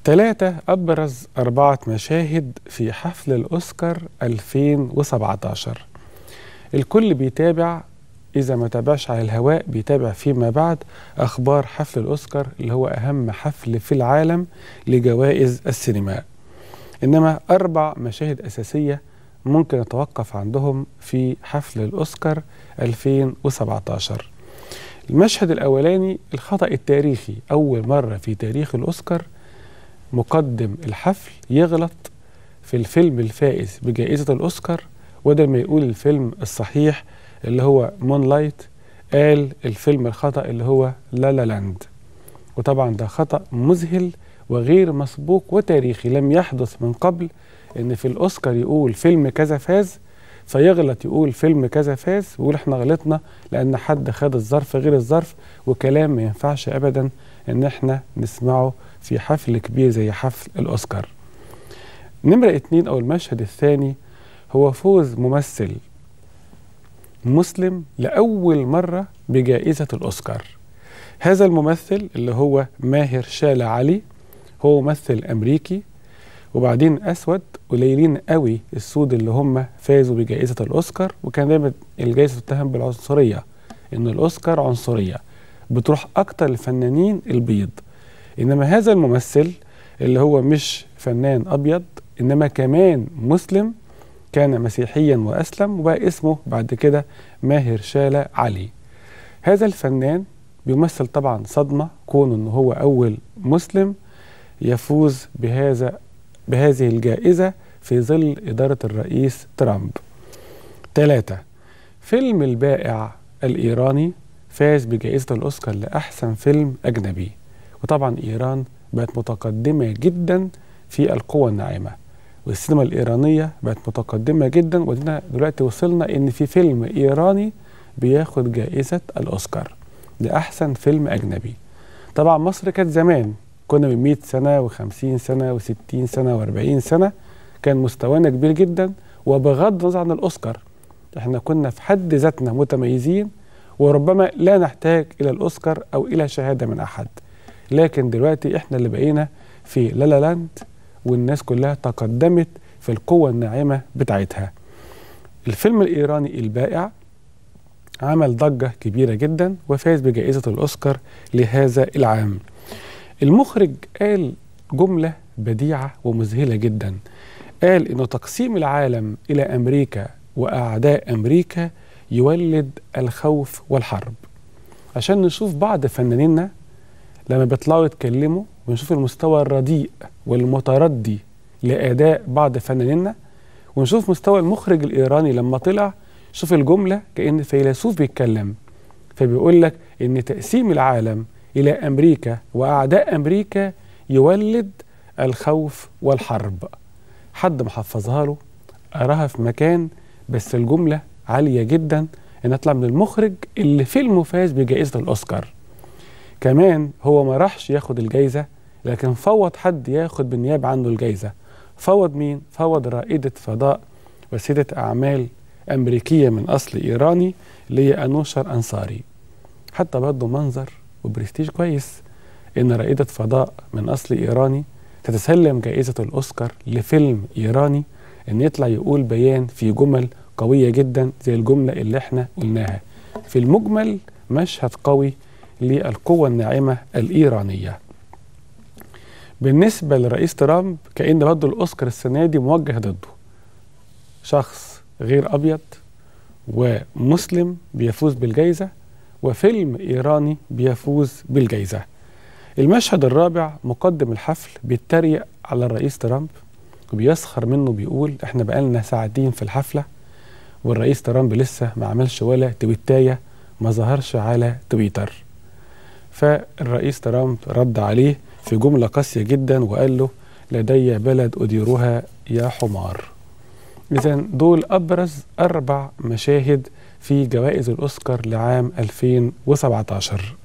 ثلاثة أبرز أربعة مشاهد في حفل الأوسكار 2017 الكل بيتابع إذا ما تابعش على الهواء بيتابع فيما بعد أخبار حفل الأوسكار اللي هو أهم حفل في العالم لجوائز السينما إنما أربع مشاهد أساسية ممكن نتوقف عندهم في حفل الأوسكار 2017 المشهد الأولاني الخطأ التاريخي أول مرة في تاريخ الأوسكار مقدم الحفل يغلط في الفيلم الفائز بجائزة الأوسكار وده ما يقول الفيلم الصحيح اللي هو مون لايت قال الفيلم الخطأ اللي هو لا لا لاند وطبعا ده خطأ مذهل وغير مسبوق وتاريخي لم يحدث من قبل ان في الاوسكار يقول فيلم كذا فاز فيغلط يقول فيلم كذا فاز ويقول احنا غلطنا لان حد خد الظرف غير الظرف وكلام ما ينفعش ابدا ان احنا نسمعه في حفل كبير زي حفل الاوسكار نمرة اتنين او المشهد الثاني هو فوز ممثل مسلم لأول مرة بجائزة الأوسكار هذا الممثل اللي هو ماهر شالة علي هو ممثل أمريكي وبعدين أسود قليلين قوي السود اللي هم فازوا بجائزة الأوسكار وكان دايما الجائزة تتهم بالعنصرية إن الأوسكار عنصرية بتروح أكتر للفنانين البيض إنما هذا الممثل اللي هو مش فنان أبيض إنما كمان مسلم كان مسيحيا وأسلم وبقى اسمه بعد كده ماهر شالة علي هذا الفنان بيمثل طبعا صدمة كونه أنه هو أول مسلم يفوز بهذا بهذه الجائزة في ظل إدارة الرئيس ترامب ثلاثة فيلم البائع الإيراني فاز بجائزة الأوسكار لأحسن فيلم أجنبي وطبعا إيران بقت متقدمة جدا في القوى الناعمة والسينما الإيرانية بقت متقدمة جدا ودينا دلوقتي وصلنا إن في فيلم إيراني بياخد جائزة الأوسكار لأحسن فيلم أجنبي طبعا مصر كانت زمان كنا من 100 سنة و50 سنة و60 سنة و40 سنة كان مستوانا كبير جدا وبغض النظر عن الأوسكار احنا كنا في حد ذاتنا متميزين وربما لا نحتاج إلى الأوسكار أو إلى شهادة من أحد لكن دلوقتي احنا اللي بقينا في لالا لاند والناس كلها تقدمت في القوة الناعمة بتاعتها الفيلم الإيراني البائع عمل ضجة كبيرة جدا وفاز بجائزة الأوسكار لهذا العام المخرج قال جملة بديعة ومذهلة جدا قال إنه تقسيم العالم إلى أمريكا وأعداء أمريكا يولد الخوف والحرب عشان نشوف بعض فنانينا لما بيطلعوا يتكلموا ونشوف المستوى الرديء والمتردي لأداء بعض فنانينا ونشوف مستوى المخرج الإيراني لما طلع شوف الجملة كأن فيلسوف بيتكلم فبيقول لك إن تقسيم العالم إلى أمريكا وأعداء أمريكا يولد الخوف والحرب حد محفظها له قراها في مكان بس الجملة عالية جدا إن أطلع من المخرج اللي فيلمه فاز بجائزة الأوسكار كمان هو ما راحش ياخد الجايزة لكن فوض حد ياخد بالنيابة عنه الجايزة فوض مين؟ فوض رائدة فضاء وسيدة أعمال أمريكية من أصل إيراني اللي هي أنوشر أنصاري حتى برضه منظر وبرستيج كويس إن رائدة فضاء من أصل إيراني تتسلم جائزة الأوسكار لفيلم إيراني إن يطلع يقول بيان في جمل قوية جدا زي الجملة اللي احنا قلناها في المجمل مشهد قوي للقوة الناعمة الإيرانية بالنسبة لرئيس ترامب كأن برضه الأوسكار السنة دي موجه ضده شخص غير أبيض ومسلم بيفوز بالجائزة وفيلم إيراني بيفوز بالجائزة المشهد الرابع مقدم الحفل بيتريق على الرئيس ترامب وبيسخر منه بيقول احنا بقالنا ساعتين في الحفلة والرئيس ترامب لسه ما عملش ولا تويتاية ما ظهرش على تويتر فالرئيس ترامب رد عليه في جملة قاسية جدا وقال له لدي بلد أديرها يا حمار إذا دول أبرز أربع مشاهد في جوائز الأوسكار لعام 2017